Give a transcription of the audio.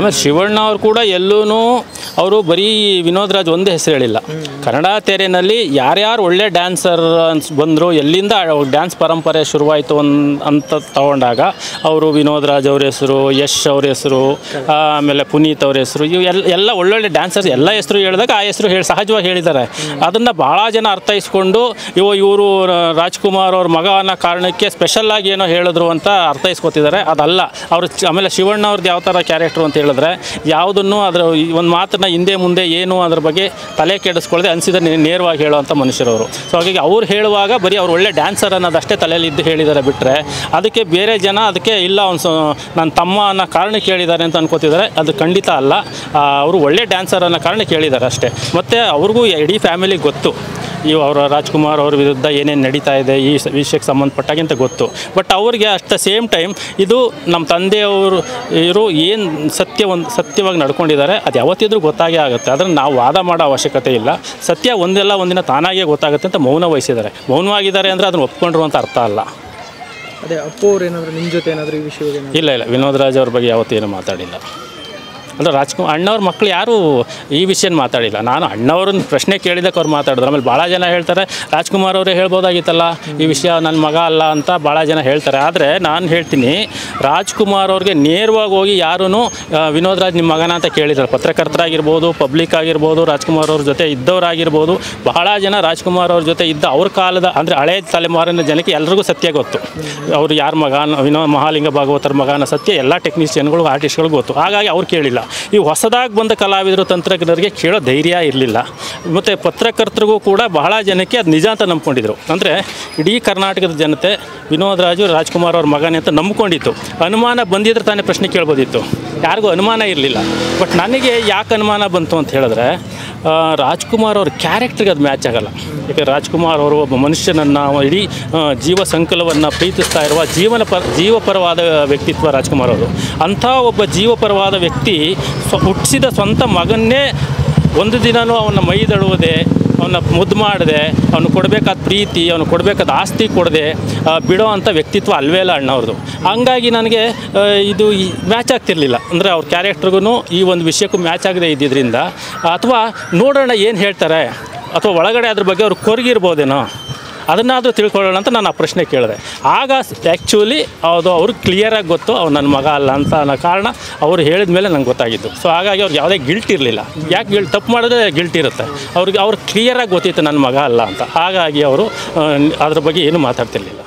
ಆಮೇಲೆ ಶಿವಣ್ಣ ಅವ್ರು ಕೂಡ ಎಲ್ಲೂ ಅವರು ಬರೀ ವಿನೋದ್ ರಾಜ್ ಒಂದೇ ಹೆಸರು ಹೇಳಿಲ್ಲ ಕನ್ನಡ ತೆರೆನಲ್ಲಿ ಯಾರ್ಯಾರು ಒಳ್ಳೆ ಡ್ಯಾನ್ಸರ್ ಅನ್ಸ್ ಬಂದರು ಎಲ್ಲಿಂದ ಡ್ಯಾನ್ಸ್ ಪರಂಪರೆ ಶುರುವಾಯಿತು ಅನ್ ಅಂತ ತಗೊಂಡಾಗ ಅವರು ವಿನೋದ್ ರಾಜ್ ಅವ್ರ ಹೆಸರು ಯಶ್ ಅವ್ರ ಹೆಸರು ಆಮೇಲೆ ಪುನೀತ್ ಅವ್ರ ಹೆಸರು ಇವು ಎಲ್ಲ ಎಲ್ಲ ಒಳ್ಳೊಳ್ಳೆ ಡ್ಯಾನ್ಸರ್ಸ್ ಎಲ್ಲ ಹೆಸರು ಹೇಳಿದಾಗ ಆ ಹೆಸರು ಹೇಳಿ ಸಹಜವಾಗಿ ಹೇಳಿದ್ದಾರೆ ಅದನ್ನು ಭಾಳ ಜನ ಅರ್ಥೈಸ್ಕೊಂಡು ಇವ ಇವರು ರಾಜ್ಕುಮಾರ್ ಅವ್ರ ಮಗ ಅನ್ನೋ ಕಾರಣಕ್ಕೆ ಸ್ಪೆಷಲ್ ಆಗಿ ಏನೋ ಹೇಳಿದ್ರು ಅಂತ ಅರ್ಥೈಸ್ಕೊತಿದ್ದಾರೆ ಅದಲ್ಲ ಅವರು ಆಮೇಲೆ ಶಿವಣ್ಣ ಅವ್ರದ್ದು ಯಾವ ಥರ ಕ್ಯಾರೆಕ್ಟ್ರು ಅಂತ ಹೇಳಿದ್ರೆ ಯಾವುದನ್ನು ಅದರ ಒಂದು ಮಾತನ್ನ ಹಿಂದೆ ಮುಂದೆ ಏನು ಅದ್ರ ಬಗ್ಗೆ ತಲೆ ಕೆಡಿಸ್ಕೊಳ್ಳದೆ ಅನಿಸಿದ ನೇರವಾಗಿ ಹೇಳುವಂಥ ಮನುಷ್ಯರವರು ಸೊ ಹಾಗಾಗಿ ಅವ್ರು ಹೇಳುವಾಗ ಬರೀ ಅವ್ರು ಒಳ್ಳೆ ಡ್ಯಾನ್ಸರ್ ಅನ್ನೋದಷ್ಟೇ ತಲೆಯಲ್ಲಿ ಇದ್ದು ಹೇಳಿದ್ದಾರೆ ಬಿಟ್ಟರೆ ಅದಕ್ಕೆ ಬೇರೆ ಜನ ಅದಕ್ಕೆ ಇಲ್ಲ ಒಂದು ಸ ನನ್ನ ತಮ್ಮ ಅನ್ನೋ ಕಾರಣಕ್ಕೆ ಹೇಳಿದ್ದಾರೆ ಅಂತ ಅನ್ಕೋತಿದ್ದಾರೆ ಅದು ಖಂಡಿತ ಅಲ್ಲ ಆ, ಅವರು ಒಳ್ಳೆ ಡ್ಯಾನ್ಸರ್ ಅನ್ನೋ ಕಾರಣಕ್ಕೆ ಹೇಳಿದ್ದಾರೆ ಅಷ್ಟೇ ಮತ್ತು ಅವ್ರಿಗೂ ಇಡೀ ಫ್ಯಾಮಿಲಿಗೆ ಗೊತ್ತು ಇವು ಅವರ ರಾಜ್ಕುಮಾರ್ ಅವ್ರ ವಿರುದ್ಧ ಏನೇನು ನಡೀತಾ ಇದೆ ಈ ಸ- ವಿಷಯಕ್ಕೆ ಸಂಬಂಧಪಟ್ಟಾಗೆ ಅಂತ ಗೊತ್ತು ಬಟ್ ಅವ್ರಿಗೆ ಅಟ್ ದ ಸೇಮ್ ಟೈಮ್ ಇದು ನಮ್ಮ ತಂದೆಯವರು ಇವರು ಏನು ಸತ್ಯ ಒಂದು ಸತ್ಯವಾಗಿ ನಡ್ಕೊಂಡಿದ್ದಾರೆ ಅದು ಯಾವತ್ತಿದ್ರೂ ಗೊತ್ತಾಗೇ ಆಗುತ್ತೆ ಅದನ್ನು ನಾವು ವಾದ ಮಾಡೋ ಅವಶ್ಯಕತೆ ಇಲ್ಲ ಸತ್ಯ ಒಂದೆಲ್ಲ ಒಂದಿನ ತಾನಾಗೇ ಗೊತ್ತಾಗುತ್ತೆ ಅಂತ ಮೌನ ವಹಿಸಿದ್ದಾರೆ ಮೌನವಾಗಿದ್ದಾರೆ ಅಂದರೆ ಅದನ್ನು ಒಪ್ಕೊಂಡ್ರು ಅಂತ ಅರ್ಥ ಅಲ್ಲ ಅದೇ ಅಪ್ಪು ಅವ್ರು ಏನಾದ್ರು ನಿಮ್ಮ ಜೊತೆ ಏನಾದರೂ ಈ ವಿಷಯದ ಏನಾದ್ರು ಇಲ್ಲ ಇಲ್ಲ ವಿನೋದ್ ರಾಜ್ ಅವ್ರ ಬಗ್ಗೆ ಯಾವತ್ತೇನು ಮಾತಾಡಿಲ್ಲ ಅಂದರೆ ರಾಜ್ಕುಮಾರ್ ಅಣ್ಣವ್ರ ಮಕ್ಕಳು ಯಾರೂ ಈ ವಿಷಯನ ಮಾತಾಡಿಲ್ಲ ನಾನು ಅಣ್ಣವ್ರನ್ನ ಪ್ರಶ್ನೆ ಕೇಳಿದಕ್ಕೆ ಅವ್ರು ಮಾತಾಡಿದ್ರು ಆಮೇಲೆ ಭಾಳ ಜನ ಹೇಳ್ತಾರೆ ರಾಜ್ಕುಮಾರ್ ಅವರೇ ಹೇಳ್ಬೋದಾಗಿತ್ತಲ್ಲ ಈ ವಿಷಯ ನನ್ನ ಮಗ ಅಲ್ಲ ಅಂತ ಭಾಳ ಜನ ಹೇಳ್ತಾರೆ ಆದರೆ ನಾನು ಹೇಳ್ತೀನಿ ರಾಜ್ಕುಮಾರ್ ಅವ್ರಿಗೆ ನೇರವಾಗಿ ಹೋಗಿ ಯಾರೂ ವಿನೋದ್ ರಾಜ್ ನಿಮ್ಮ ಮಗನ ಅಂತ ಕೇಳಿದ್ದಾರೆ ಪತ್ರಕರ್ತರಾಗಿರ್ಬೋದು ಪಬ್ಲಿಕ್ ಆಗಿರ್ಬೋದು ರಾಜ್ಕುಮಾರ್ ಅವ್ರ ಜೊತೆ ಇದ್ದವರಾಗಿರ್ಬೋದು ಬಹಳ ಜನ ರಾಜ್ಕುಮಾರ್ ಅವ್ರ ಜೊತೆ ಇದ್ದ ಅವ್ರ ಕಾಲದ ಅಂದರೆ ಹಳೆ ತಲೆಮಾರಿನ ಜನಕ್ಕೆ ಎಲ್ರಿಗೂ ಸತ್ಯ ಗೊತ್ತು ಅವ್ರು ಯಾರ ಮಗ ಅನ್ನೋ- ವಿನೋ ಮಹಾಲಿಂಗ ಭಾಗವತರ ಮಗ ಅನ್ನೋ ಸತ್ಯ ಎಲ್ಲ ಟೆಕ್ನಿಷಿಯನ್ಗಳು ಆರ್ಟಿಸ್ಟ್ಗಳಿಗೂ ಗೊತ್ತು ಹಾಗಾಗಿ ಅವ್ರು ಕೇಳಿಲ್ಲ ಈ ಹೊಸದಾಗಿ ಬಂದ ಕಲಾವಿದರು ತಂತ್ರಜ್ಞರಿಗೆ ಕೇಳೋ ಧೈರ್ಯ ಇರಲಿಲ್ಲ ಮತ್ತು ಪತ್ರಕರ್ತರಿಗೂ ಕೂಡ ಬಹಳ ಜನಕ್ಕೆ ಅದು ನಿಜ ಅಂತ ನಂಬ್ಕೊಂಡಿದ್ರು ಅಂದರೆ ಇಡೀ ಕರ್ನಾಟಕದ ಜನತೆ ವಿನೋದ್ ರಾಜು ರಾಜ್ಕುಮಾರ್ ಅವ್ರ ಮಗನೇ ಅಂತ ನಂಬ್ಕೊಂಡಿತ್ತು ಅನುಮಾನ ಬಂದಿದ್ರೆ ತಾನೇ ಪ್ರಶ್ನೆ ಕೇಳ್ಬೋದಿತ್ತು ಯಾರಿಗೂ ಅನುಮಾನ ಇರಲಿಲ್ಲ ಬಟ್ ನನಗೆ ಯಾಕೆ ಅನುಮಾನ ಬಂತು ಅಂತ ಹೇಳಿದ್ರೆ ಆ, ರಾಜ್ಕುಮಾರ್ ಅವ್ರ ಕ್ಯಾರೆಕ್ಟ್ರಿಗೆ ಅದು ಮ್ಯಾಚ್ ಆಗಲ್ಲ ಯಾಕೆ ರಾಜ್ಕುಮಾರ್ ಅವರು ಒಬ್ಬ ಮನುಷ್ಯನನ್ನು ಇಡೀ ಆ, ಜೀವ ಸಂಕಲವನ್ನು ಪ್ರೀತಿಸ್ತಾ ಇರುವ ಜೀವನ ಪರ ಜೀವಪರವಾದ ವ್ಯಕ್ತಿತ್ವ ರಾಜ್ಕುಮಾರ್ ಅವರು ಅಂಥ ಒಬ್ಬ ಜೀವಪರವಾದ ವ್ಯಕ್ತಿ ಸ್ವ ಹುಟ್ಟಿಸಿದ ಸ್ವಂತ ಮಗನ್ನೇ ಒಂದು ದಿನವೂ ಅವನ ಮೈದಳುವುದೇ ಅವನ್ನ ಮುದ್ದು ಮಾಡದೆ ಅವನು ಕೊಡಬೇಕಾದ ಪ್ರೀತಿ ಅವನು ಕೊಡಬೇಕಾದ ಆಸ್ತಿ ಕೊಡದೆ ಬಿಡೋ ಅಂಥ ವ್ಯಕ್ತಿತ್ವ ಅಲ್ವೇ ಅಲ್ಲ ಅಣ್ಣವ್ರದ್ದು ಹಂಗಾಗಿ ನನಗೆ ಆ, ಇದು ಮ್ಯಾಚ್ ಆಗ್ತಿರ್ಲಿಲ್ಲ ಅಂದರೆ ಅವ್ರ ಕ್ಯಾರೆಕ್ಟ್ರಿಗೂ ಈ ಒಂದು ವಿಷಯಕ್ಕೂ ಮ್ಯಾಚ್ ಆಗದೆ ಇದ್ದಿದ್ದರಿಂದ ಅಥವಾ ನೋಡೋಣ ಏನು ಹೇಳ್ತಾರೆ ಅಥವಾ ಒಳಗಡೆ ಅದ್ರ ಬಗ್ಗೆ ಅವ್ರು ಕೊರಗಿರ್ಬೋದೇನೋ ಅದನ್ನಾದರೂ ತಿಳ್ಕೊಳ್ಳೋಣ ಅಂತ ನಾನು ಆ ಪ್ರಶ್ನೆ ಕೇಳಿದೆ ಆಗ ಆ್ಯಕ್ಚುಲಿ ಅದು ಅವ್ರಿಗೆ ಕ್ಲಿಯರಾಗಿ ಗೊತ್ತು ಅವ್ನು ನನ್ನ ಮಗ ಅಲ್ಲ ಅಂತ ಅನ್ನೋ ಕಾರಣ ಅವ್ರು ಹೇಳಿದ ಮೇಲೆ ನಂಗೆ ಗೊತ್ತಾಗಿದ್ದು ಸೊ ಹಾಗಾಗಿ ಅವ್ರಿಗೆ ಯಾವುದೇ ಗಿಲ್ಟ್ ಇರಲಿಲ್ಲ ಯಾಕೆ ಗಿಲ್ಟ್ ತಪ್ಪು ಮಾಡಿದ್ರೆ ಗಿಲ್ಟ್ ಇರುತ್ತೆ ಅವ್ರಿಗೆ ಅವ್ರಿಗೆ ಕ್ಲಿಯರಾಗಿ ಗೊತ್ತಿತ್ತು ನನ್ನ ಮಗ ಅಲ್ಲ ಅಂತ ಹಾಗಾಗಿ ಅವರು ಆ, ಅದ್ರ ಬಗ್ಗೆ ಏನು ಮಾತಾಡ್ತಿರ್ಲಿಲ್ಲ